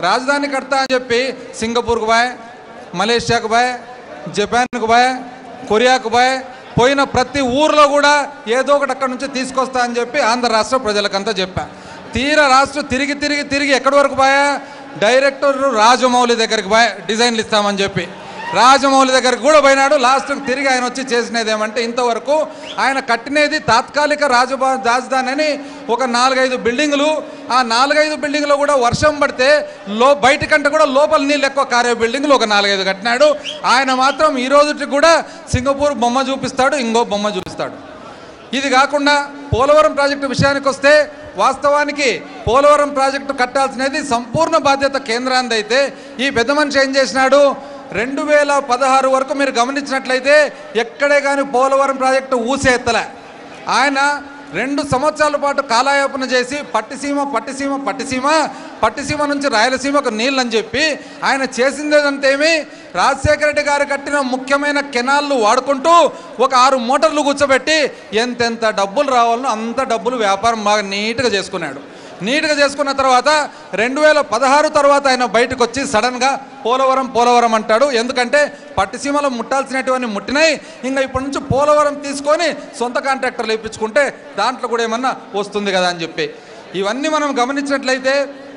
రాజధాని కడతా అని చెప్పి సింగపూర్కు బాయ్ మలేషియాకు బాయ్ జపాన్కు బాయ్ కొరియాకు బాయ్ పోయిన ప్రతి ఊర్లో కూడా ఏదో ఒకటి అక్కడ నుంచి తీసుకొస్తా అని చెప్పి ఆంధ్ర రాష్ట్ర ప్రజలకంతా చెప్పా తీర రాష్ట్రం తిరిగి తిరిగి తిరిగి ఎక్కడి వరకు బాయా డైరెక్టర్ రాజమౌళి దగ్గరికి బాయ్ డిజైన్లు ఇస్తామని చెప్పి రాజమౌళి దగ్గరికి కూడా పోయినాడు లాస్ట్కి తిరిగి ఆయన వచ్చి చేసినది ఏమంటే ఇంతవరకు ఆయన కట్టినది తాత్కాలిక రాజభా రాజధాని అని ఒక నాలుగైదు బిల్డింగులు ఆ నాలుగైదు బిల్డింగ్లో కూడా వర్షం పడితే లో బయట కంటే కూడా లోపల నీళ్ళు ఎక్కువ కారే బిల్డింగ్లు ఒక నాలుగైదు కట్టినాడు ఆయన మాత్రం ఈ రోజుకి కూడా సింగపూర్ బొమ్మ చూపిస్తాడు ఇంకో బొమ్మ చూపిస్తాడు ఇది కాకుండా పోలవరం ప్రాజెక్టు విషయానికి వస్తే వాస్తవానికి పోలవరం ప్రాజెక్టు కట్టాల్సినది సంపూర్ణ బాధ్యత కేంద్రాంది అయితే ఈ పెద్ద మనిషి ఏం చేసినాడు రెండు వేల పదహారు వరకు మీరు గమనించినట్లయితే ఎక్కడే కానీ పోలవరం ప్రాజెక్టు ఊసేత్తలే ఆయన రెండు సంవత్సరాల పాటు కాలయాపన చేసి పట్టిసీమ పట్టిసీమ పట్టిసీమ పట్టిసీమ నుంచి రాయలసీమకు నీళ్ళు అని చెప్పి ఆయన చేసిందేదంతేమి రాజశేఖర రెడ్డి గారు కట్టిన ముఖ్యమైన కెనాల్లు వాడుకుంటూ ఒక ఆరు మోటార్లు కూర్చోబెట్టి ఎంతెంత డబ్బులు రావాలనో అంత డబ్బులు వ్యాపారం బాగా నీట్గా చేసుకున్నాడు నీట్గా చేసుకున్న తర్వాత రెండు వేల పదహారు తర్వాత ఆయన బయటకు వచ్చి సడన్గా పోలవరం పోలవరం అంటాడు ఎందుకంటే పట్టిసీమలో ముట్టాల్సినటువంటి ముట్టినాయి ఇంకా ఇప్పటి నుంచి పోలవరం తీసుకొని సొంత కాంట్రాక్టర్లు ఇప్పించుకుంటే దాంట్లో కూడా ఏమన్నా వస్తుంది కదా అని చెప్పి ఇవన్నీ మనం గమనించినట్లయితే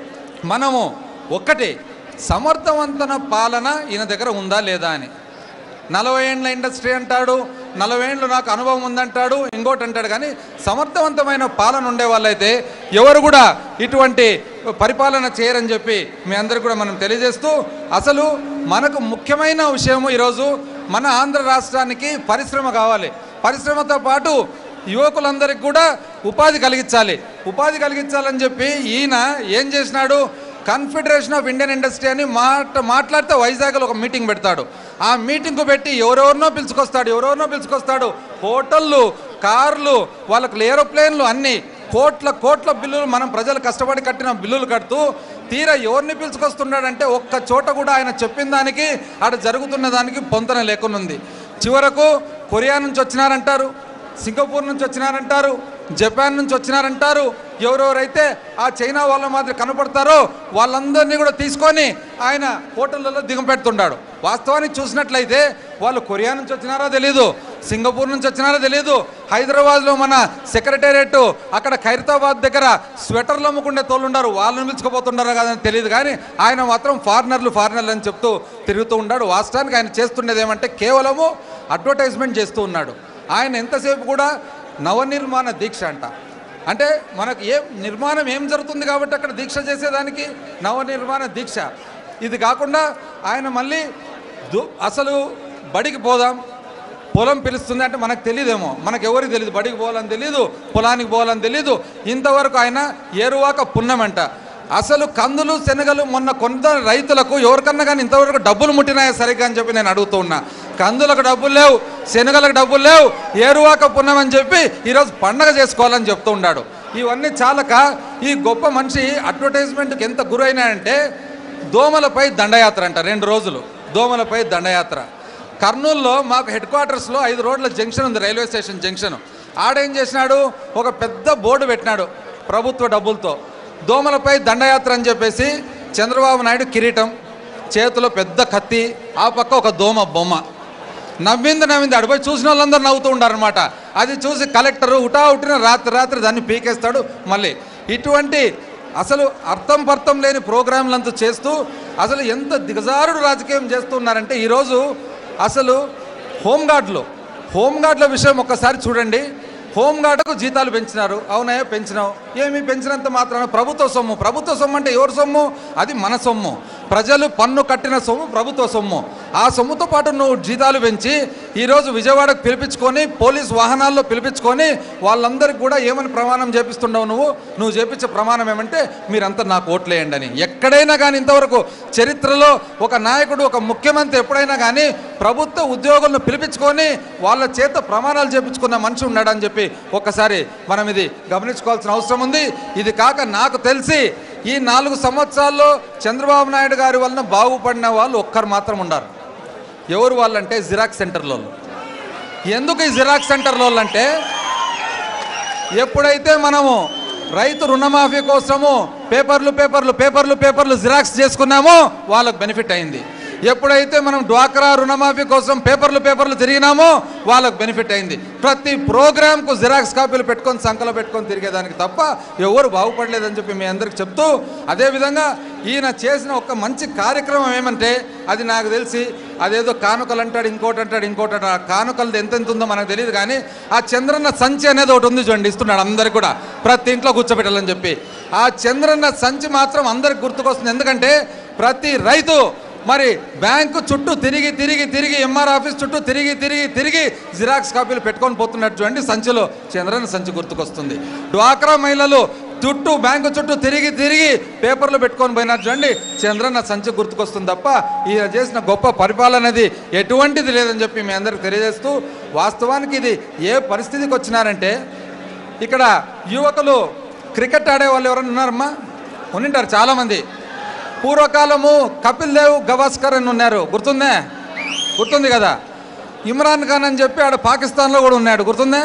మనము ఒక్కటి సమర్థవంతన పాలన ఈయన దగ్గర ఉందా లేదా అని నలభై ఏండ్ల ఇండస్ట్రీ అంటాడు నలభై ఏండ్లు నాకు అనుభవం ఉందంటాడు ఇంకోటి అంటాడు కానీ సమర్థవంతమైన పాలన ఉండే వాళ్ళైతే ఎవరు కూడా ఇటువంటి పరిపాలన చేయరని చెప్పి మీ అందరికి కూడా మనం తెలియజేస్తూ అసలు మనకు ముఖ్యమైన విషయము ఈరోజు మన ఆంధ్ర రాష్ట్రానికి పరిశ్రమ కావాలి పరిశ్రమతో పాటు యువకులందరికీ కూడా ఉపాధి కలిగించాలి ఉపాధి కలిగించాలని చెప్పి ఈయన ఏం చేసినాడు కన్ఫెడరేషన్ ఆఫ్ ఇండియన్ ఇండస్ట్రీ అని మాట మాట్లాడితే వైజాగ్లో ఒక మీటింగ్ పెడతాడు ఆ మీటింగ్కు పెట్టి ఎవరెవరినో పిలుచుకొస్తాడు ఎవరెవరినో పిలుచుకొస్తాడు హోటళ్ళు కార్లు వాళ్ళకు ఏరోప్లేన్లు అన్నీ కోట్ల కోట్ల బిల్లులు మనం ప్రజలు కష్టపడి కట్టిన బిల్లులు కడుతూ తీరా ఎవరిని పిలుచుకొస్తున్నాడంటే ఒక్క చోట కూడా ఆయన చెప్పిన దానికి ఆడ జరుగుతున్న దానికి పొంతన లేకునుంది చివరకు కొరియా నుంచి వచ్చినారంటారు సింగపూర్ నుంచి వచ్చినారంటారు జపాన్ నుంచి వచ్చినారంటారు ఎవరెవరైతే ఆ చైనా వాళ్ళ మాదిరి కనపడతారో వాళ్ళందరినీ కూడా తీసుకొని ఆయన హోటళ్ళలో దిగపెడుతున్నాడు వాస్తవానికి చూసినట్లయితే వాళ్ళు కొరియా నుంచి వచ్చినారో తెలీదు సింగపూర్ నుంచి వచ్చినారో తెలీదు హైదరాబాద్లో మన సెక్రటేరియట్ అక్కడ ఖైరతాబాద్ దగ్గర స్వెటర్లు అమ్ముకుండే తోళ్ళు ఉన్నారు వాళ్ళని పిలుచుకుపోతుండారో కాదని తెలియదు కానీ ఆయన మాత్రం ఫారినర్లు ఫారినర్లు అని చెప్తూ తిరుగుతూ ఉన్నాడు వాస్తవానికి ఆయన చేస్తుండేది ఏమంటే కేవలము అడ్వర్టైజ్మెంట్ చేస్తూ ఉన్నాడు ఆయన ఎంతసేపు కూడా నవనిర్మాణ దీక్ష అంట అంటే మనకు ఏం నిర్మాణం ఏం జరుగుతుంది కాబట్టి అక్కడ దీక్ష చేసేదానికి నవనిర్మాణ దీక్ష ఇది కాకుండా ఆయన మళ్ళీ దు- అసలు బడికి పోదాం పొలం పిలుస్తుంది అంటే మనకు తెలియదేమో మనకు ఎవరికి తెలియదు బడికి పోవాలని తెలియదు పొలానికి పోవాలని తెలియదు ఇంతవరకు ఆయన ఏరువాక పుణ్యమంట అసలు కందులు శనగలు మొన్న కొంత రైతులకు ఎవరికన్నా కానీ ఇంతవరకు డబ్బులు ముట్టినాయా సరిగ్గా అని చెప్పి నేను అడుగుతూ ఉన్నా కందులకు డబ్బులు లేవు శనగలకు డబ్బులు లేవు ఏరువాక పుణ్యం అని చెప్పి ఈరోజు పండగ చేసుకోవాలని చెప్తూ ఉన్నాడు ఇవన్నీ చాలక ఈ గొప్ప మనిషి అడ్వర్టైజ్మెంట్కి ఎంత గురైనాడంటే దోమలపై దండయాత్ర అంట రెండు రోజులు దోమలపై దండయాత్ర కర్నూలులో మాకు హెడ్ క్వార్టర్స్లో ఐదు రోడ్ల జంక్షన్ ఉంది రైల్వే స్టేషన్ జంక్షన్ ఆడేం చేసినాడు ఒక పెద్ద బోర్డు పెట్టినాడు ప్రభుత్వ డబ్బులతో దోమలపై దండయాత్ర అని చెప్పేసి చంద్రబాబు నాయుడు కిరీటం చేతిలో పెద్ద కత్తి ఆ పక్క ఒక దోమ బొమ్మ నవ్వింది నవ్వింది అడిపోయి చూసిన వాళ్ళందరూ నవ్వుతూ ఉండారనమాట అది చూసి కలెక్టరు ఉటా ఉట్టిన రాత్రి రాత్రి దాన్ని పీకేస్తాడు మళ్ళీ ఇటువంటి అసలు అర్థం పర్థం లేని ప్రోగ్రాంలంతా చేస్తూ అసలు ఎంత దిగజారుడు రాజకీయం చేస్తున్నారంటే ఈరోజు అసలు హోంగార్డులు హోంగార్డుల విషయం ఒక్కసారి చూడండి హోంగార్డుకు జీతాలు పెంచినారు అవునాయో పెంచినావు ఏమి పెంచినంత మాత్రాన ప్రభుత్వ సొమ్ము ప్రభుత్వ సొమ్ము అంటే ఎవరి సొమ్ము అది మన సొమ్ము ప్రజలు పన్ను కట్టిన సొమ్ము ప్రభుత్వ సొమ్ము ఆ సొమ్ముతో పాటు నువ్వు జీతాలు పెంచి ఈరోజు విజయవాడకు పిలిపించుకొని పోలీస్ వాహనాల్లో పిలిపించుకొని వాళ్ళందరికీ కూడా ఏమని ప్రమాణం చేపిస్తుండవు నువ్వు నువ్వు చేపించే ప్రమాణం ఏమంటే మీరంతా నాకు ఓట్లేయండి అని ఎక్కడైనా కానీ ఇంతవరకు చరిత్రలో ఒక నాయకుడు ఒక ముఖ్యమంత్రి ఎప్పుడైనా కానీ ప్రభుత్వ ఉద్యోగులను పిలిపించుకొని వాళ్ళ చేత ప్రమాణాలు చేపించుకున్న మనిషి ఉన్నాడని చెప్పి ఒక్కసారి మనం ఇది గమనించుకోవాల్సిన అవసరం ఉంది ఇది కాక నాకు తెలిసి ఈ నాలుగు సంవత్సరాల్లో చంద్రబాబు నాయుడు గారి వలన బాగుపడిన వాళ్ళు ఒక్కరు మాత్రం ఉండారు ఎవరు వాళ్ళంటే జిరాక్స్ సెంటర్లో ఎందుకు ఈ జిరాక్స్ సెంటర్లో అంటే ఎప్పుడైతే మనము రైతు రుణమాఫీ కోసము పేపర్లు పేపర్లు పేపర్లు పేపర్లు జిరాక్స్ చేసుకున్నామో వాళ్ళకు బెనిఫిట్ అయింది ఎప్పుడైతే మనం డ్వాక్రా రుణమాఫీ కోసం పేపర్లు పేపర్లు తిరిగినామో వాళ్ళకు బెనిఫిట్ అయింది ప్రతి ప్రోగ్రామ్కు జిరాక్స్ కాపీలు పెట్టుకొని సంకలో పెట్టుకొని తిరిగేదానికి తప్ప ఎవరు బాగుపడలేదని చెప్పి మీ అందరికి చెప్తూ అదేవిధంగా ఈయన చేసిన ఒక మంచి కార్యక్రమం ఏమంటే అది నాకు తెలిసి అదేదో కానుకలు అంటాడు ఇంకోటి అంటాడు ఇంకోటి అంటాడు ఆ కానుకలది ఎంత ఎంత ఉందో మనకు తెలియదు కానీ ఆ చంద్రన్న సంచి అనేది ఒకటి ఉంది చూడండి ఇస్తున్నాడు అందరికి కూడా ప్రతి ఇంట్లో కూర్చోబెట్టాలని చెప్పి ఆ చంద్రన్న సంచి మాత్రం అందరికి గుర్తుకొస్తుంది ఎందుకంటే ప్రతి రైతు మరి బ్యాంకు చుట్టూ తిరిగి తిరిగి తిరిగి ఎంఆర్ ఆఫీస్ చుట్టూ తిరిగి తిరిగి తిరిగి జిరాక్స్ కాపీలు పెట్టుకొని పోతున్నట్టు చూడండి సంచిలో చంద్రన్న సంచి గుర్తుకొస్తుంది డ్వాక్రా మహిళలు చుట్టూ బ్యాంకు చుట్టూ తిరిగి తిరిగి పేపర్లు పెట్టుకొని పోయినట్టు చూడండి చంద్రన్న సంచి గుర్తుకొస్తుంది తప్ప ఈయన చేసిన గొప్ప పరిపాలన అనేది ఎటువంటిది లేదని చెప్పి మీ అందరికి తెలియజేస్తూ వాస్తవానికి ఇది ఏ పరిస్థితికి వచ్చినారంటే ఇక్కడ యువకులు క్రికెట్ ఆడే వాళ్ళు ఎవరైనా ఉన్నారమ్మా ఉండింటారు చాలామంది పూర్వకాలము కపిల్ దేవ్ గవాస్కర్ అని ఉన్నారు గుర్తుందే గుర్తుంది కదా ఇమ్రాన్ ఖాన్ అని చెప్పి ఆడ పాకిస్తాన్లో కూడా ఉన్నాడు గుర్తుందే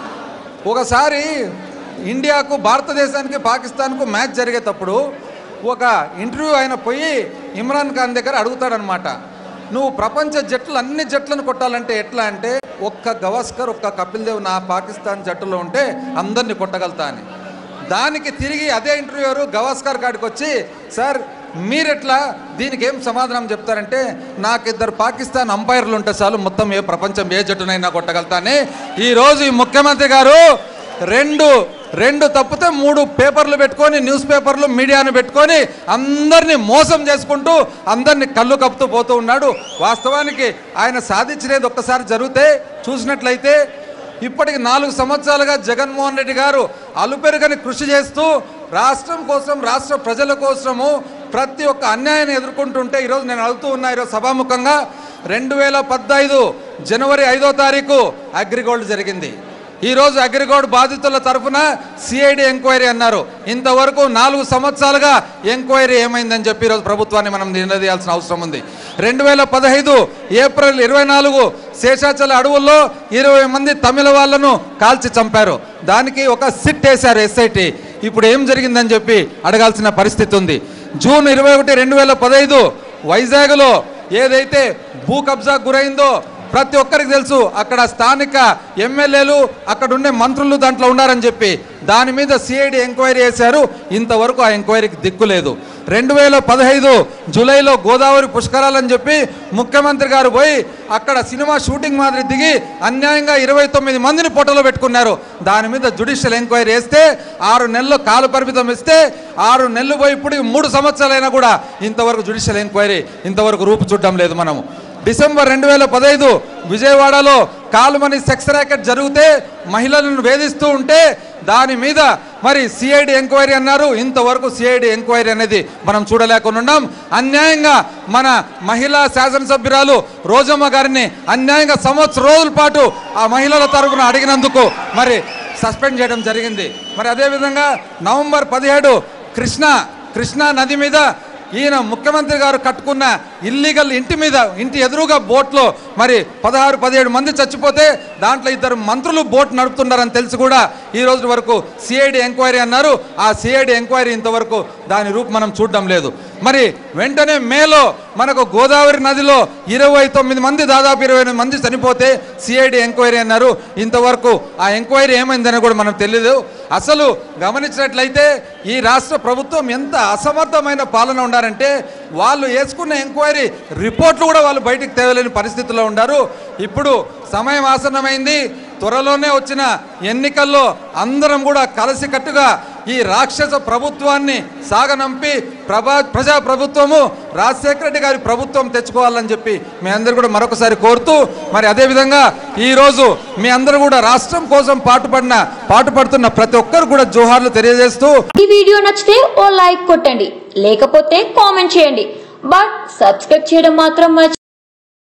ఒకసారి ఇండియాకు భారతదేశానికి పాకిస్తాన్కు మ్యాచ్ జరిగేటప్పుడు ఒక ఇంటర్వ్యూ ఆయన పోయి ఇమ్రాన్ ఖాన్ దగ్గర అడుగుతాడనమాట నువ్వు ప్రపంచ జట్లు అన్ని జట్లను కొట్టాలంటే ఎట్లా అంటే ఒక్క గవాస్కర్ ఒక్క కపిల్ దేవ్ నా పాకిస్తాన్ జట్టులో ఉంటే అందరిని కొట్టగలుగుతా అని దానికి తిరిగి అదే ఇంటర్వ్యూరు గవాస్కర్ కాడికి వచ్చి సార్ మీరెట్లా దీనికి ఏం సమాధానం చెప్తారంటే నాకు ఇద్దరు పాకిస్తాన్ అంపైర్లు ఉంటే చాలు మొత్తం ఏ ప్రపంచం ఏ జట్టునైనా కొట్టగలుగుతాని ఈరోజు ఈ ముఖ్యమంత్రి గారు రెండు రెండు తప్పితే మూడు పేపర్లు పెట్టుకొని న్యూస్ పేపర్లు మీడియాను పెట్టుకొని అందరినీ మోసం చేసుకుంటూ అందరినీ కళ్ళు కప్పుతూ పోతూ ఉన్నాడు వాస్తవానికి ఆయన సాధించినది ఒక్కసారి జరిగితే చూసినట్లయితే ఇప్పటికి నాలుగు సంవత్సరాలుగా జగన్మోహన్ రెడ్డి గారు అలుపెరుగని కృషి చేస్తూ రాష్ట్రం కోసం రాష్ట్ర ప్రజల కోసము ప్రతి ఒక్క అన్యాయాన్ని ఎదుర్కొంటుంటే ఈరోజు నేను అడుగుతూ ఉన్నా ఈరోజు సభాముఖంగా రెండు వేల పద్దైదు జనవరి ఐదో తారీఖు అగ్రిగోల్డ్ జరిగింది ఈరోజు అగ్రిగోల్డ్ బాధితుల తరఫున సిఐడి ఎంక్వైరీ అన్నారు ఇంతవరకు నాలుగు సంవత్సరాలుగా ఎంక్వైరీ ఏమైందని చెప్పి ఈరోజు ప్రభుత్వాన్ని మనం నిలదీయాల్సిన అవసరం ఉంది రెండు వేల పదహైదు ఏప్రిల్ ఇరవై నాలుగు శేషాచల అడవుల్లో ఇరవై మంది తమిళ వాళ్ళను కాల్చి చంపారు దానికి ఒక సిట్ వేశారు ఎస్ఐటి ఇప్పుడు ఏం జరిగిందని చెప్పి అడగాల్సిన పరిస్థితి ఉంది జూన్ ఇరవై ఒకటి రెండు వేల పదహైదు వైజాగ్లో ఏదైతే భూ కబ్జా గురైందో ప్రతి ఒక్కరికి తెలుసు అక్కడ స్థానిక ఎమ్మెల్యేలు అక్కడ ఉండే మంత్రులు దాంట్లో ఉన్నారని చెప్పి దాని మీద సిఐడి ఎంక్వైరీ చేశారు ఇంతవరకు ఆ ఎంక్వైరీకి దిక్కు లేదు రెండు వేల పదహైదు జూలైలో గోదావరి పుష్కరాలని చెప్పి ముఖ్యమంత్రి గారు పోయి అక్కడ సినిమా షూటింగ్ మాదిరి దిగి అన్యాయంగా ఇరవై తొమ్మిది మందిని పొట్టలో పెట్టుకున్నారు దాని మీద జుడిషియల్ ఎంక్వైరీ వేస్తే ఆరు నెలలు కాలు పరిమితం ఇస్తే ఆరు నెలలు పోయి ఇప్పుడు మూడు సంవత్సరాలైనా కూడా ఇంతవరకు జుడిషియల్ ఎంక్వైరీ ఇంతవరకు రూపు చూడడం లేదు మనము డిసెంబర్ రెండు వేల పదహైదు విజయవాడలో కాలుమని సెక్స్ ర్యాకెట్ జరిగితే మహిళలను వేధిస్తూ ఉంటే దాని మీద మరి సిఐడి ఎంక్వైరీ అన్నారు ఇంతవరకు సిఐడి ఎంక్వైరీ అనేది మనం చూడలేకుండా ఉన్నాం అన్యాయంగా మన మహిళా శాసనసభ్యురాలు రోజమ్మ గారిని అన్యాయంగా సంవత్సర రోజుల పాటు ఆ మహిళల తరపున అడిగినందుకు మరి సస్పెండ్ చేయడం జరిగింది మరి అదేవిధంగా నవంబర్ పదిహేడు కృష్ణా కృష్ణా నది మీద ఈయన ముఖ్యమంత్రి గారు కట్టుకున్న ఇల్లీగల్ ఇంటి మీద ఇంటి ఎదురుగా బోట్లో మరి పదహారు పదిహేడు మంది చచ్చిపోతే దాంట్లో ఇద్దరు మంత్రులు బోట్ నడుపుతున్నారని తెలిసి కూడా ఈ రోజు వరకు సిఐడి ఎంక్వైరీ అన్నారు ఆ సిఐడి ఎంక్వైరీ ఇంతవరకు దాని రూపు మనం చూడడం లేదు మరి వెంటనే మేలో మనకు గోదావరి నదిలో ఇరవై తొమ్మిది మంది దాదాపు ఇరవై ఎనిమిది మంది చనిపోతే సిఐడి ఎంక్వైరీ అన్నారు ఇంతవరకు ఆ ఎంక్వైరీ ఏమైందని కూడా మనం తెలియదు అసలు గమనించినట్లయితే ఈ రాష్ట్ర ప్రభుత్వం ఎంత అసమర్థమైన పాలన ఉండారంటే వాళ్ళు వేసుకున్న ఎంక్వైరీ రిపోర్ట్లు కూడా వాళ్ళు బయటికి తేవలేని పరిస్థితిలో ఉన్నారు ఇప్పుడు సమయం ఆసన్నమైంది త్వరలోనే వచ్చిన ఎన్నికల్లో అందరం కూడా కలిసికట్టుగా ఈ రాక్షస ప్రభుత్వాన్ని సాగనంపి ప్రభా ప్రజా ప్రభుత్వము రాజశేఖర రెడ్డి గారి ప్రభుత్వం తెచ్చుకోవాలని చెప్పి మీ అందరు కూడా మరొకసారి కోరుతూ మరి అదేవిధంగా ఈరోజు మీ అందరూ కూడా రాష్ట్రం కోసం పాటుపడిన పాటుపడుతున్న ప్రతి ఒక్కరు కూడా జోహార్లు తెలియజేస్తూ ఈ వీడియో నచ్చితే ఓ లైక్ కొట్టండి లేకపోతే కామెంట్ చేయండి బట్ సబ్స్క్రైబ్ చేయడం మాత్రం మర్చి